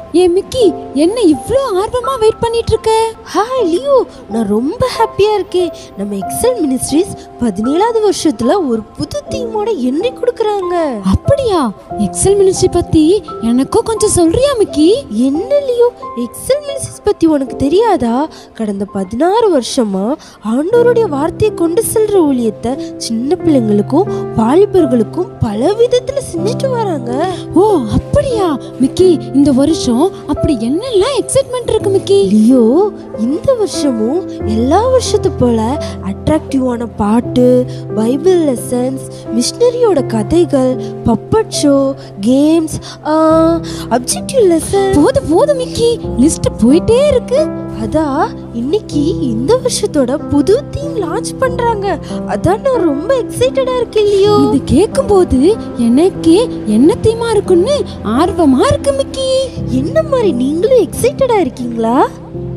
ஏ Mickey என்ன இவ்ளோ ஆர்வமா வெயிட் பண்ணிட்டு இருக்க ஹாய் லியோ நான் ரொம்ப ஹாப்பியா இருக்கேன் நம்ம எக்ஸல் மினிஸ்ட்ரீஸ் பதினேழாவது வருஷத்துல ஒரு புது தீமோட எண்ணி கொடுக்குறாங்க அப்படியா எக்ஸல் மினிஸ்ட்ரி பத்தி எனக்கும் கொஞ்சம் சொல்றியா மிக்கி என்ன லியோ எக்ஸல் மினிஸ்ட்ரிஸ் பத்தி உனக்கு தெரியாதா கடந்த பதினாறு வருஷமா ஆண்டோருடைய வார்த்தையை கொண்டு செல்ற ஊழியத்தை சின்ன பிள்ளைங்களுக்கும் வாலிபர்களுக்கும் பல விதத்துல செஞ்சுட்டு வராங்க ஓ அப்படியா மிக்கி இந்த வருஷம் அப்படி என்னெல்லாம் எக்ஸைட்மெண்ட் இருக்கு மிக்கி லியோ இந்த வருஷமும் எல்லா வருஷத்து போல அட்ராக்டிவான பாட்டு பைபிள் லெசன்ஸ் மிஷினரியோட கதைகள் puppet show games objective lesson போதும் போதும் மிக்கி லிஸ்ட் போயிட்டே இருக்கு அதான் இன்னைக்கு இந்த வருஷத்தோட புது தீம் லான்ச் பண்றாங்க அதான் நான் ரொம்ப எக்ஸைட்டடா இருக்கேன் லியோ இது கேட்கும்போது எனக்கே என்ன தீமா இருக்குன்னு ஆர்வமா இருக்கு மிக்கி என்ன மாதிரி நீங்களும் எக்ஸைட்டடா இருக்கீங்களா